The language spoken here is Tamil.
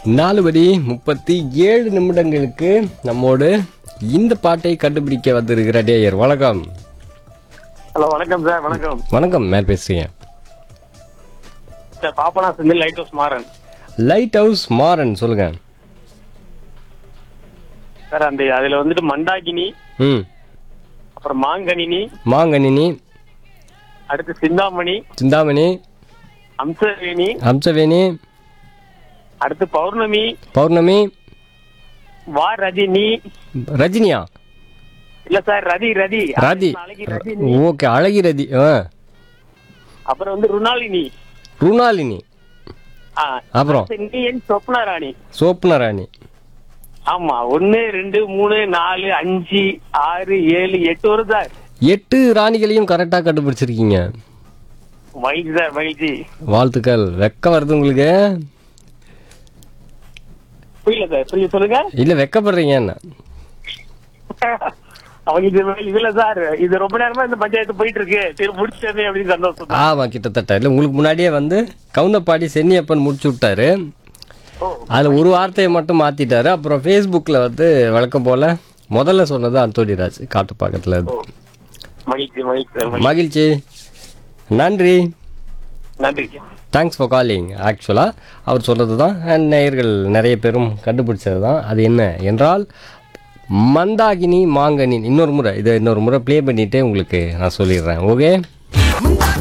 நாலு மணி முப்பத்தி ஏழு நிமிடங்களுக்கு நம்மோடு இந்த பாட்டை கண்டுபிடிக்க வந்திருக்கிற டேயர் வணக்கம் ஹலோ வணக்கம் சார் வணக்கம் வணக்கம் மேல் பேசுறீங்க சார் பாப்பனா Senthil lighthouse Maran lighthouse Maran சொல்லுங்க சார் அந்த அதுல வந்துட்டு மண்டாகினி ம் அப்புறம் மாங்கனினி மாங்கனினி அடுத்து சிந்தாமணி சிந்தாமணி அம்சவேணி அம்சவேணி அடுத்து பௌர்ணமி பௌர்ணமி வா ரதினி ரஜினியா இல்ல சார் ரதி ரதி ரதி நாளைக்கு ரதினி ஓகே அழகி ரதி ஆ அப்புறம் வந்து ருணாலினி ருணாலினி ஆ, அப்புறம் அடுத்து நீ என் சொப்னா ராணி சோப்ன ராணி ஆமா ஒன்னு ரெண்டு மூணு நாலு அஞ்சு ஆறு ஏழு எட்டு வரும் சார் எட்டு ராணிகளையும் கரெக்டாக கண்டுபிடிச்சிருக்கீங்க மகிழ்ச்சி சார் மகிழ்ச்சி வாழ்த்துக்கள் வெக்கம் வருது உங்களுக்கு புரியல சார் புரிய சொல்லுங்க இல்லை வெக்கப்படுறீங்க என்ன அவங்களுக்கு இது இல்ல சார் இது ரொம்ப நேரமா இந்த பஞ்சாயத்து போயிட்டு இருக்கு சரி முடிச்சதே அப்படின்னு சந்தோஷம் தான். ஆமாம் கிட்டத்தட்ட இல்லை உங்களுக்கு முன்னாடியே வந்து கவுந்தப்பாடி சென்னியப்பன் முடிச்சு விட்டாரு ஓ அதில் ஒரு வார்த்தையை மட்டும் மாற்றிட்டாரு அப்புறம் ஃபேஸ்புக்கில் வந்து வழக்கம் போல் முதல்ல சொன்னது அந்தோடிராஜ் காட்டுப்பாக்கத்தில் ஓ. மகிழ்ச்சி மகிழ்ச்சி சார், மகிழ்ச்சி. மகிழ்ச்சி நன்றி நன்றி தேங்க்ஸ் ஃபார் காலிங் ஆக்சுவலாக அவர் சொன்னது தான் அண்ட் நேயர்கள் நிறைய பேரும் கண்டுபிடிச்சது தான் அது என்ன என்றால் மந்தாகினி மாங்கனி இன்னொரு முறை இதை இன்னொரு முறை ப்ளே பண்ணிவிட்டு உங்களுக்கு நான் சொல்லிடுறேன் ஓகே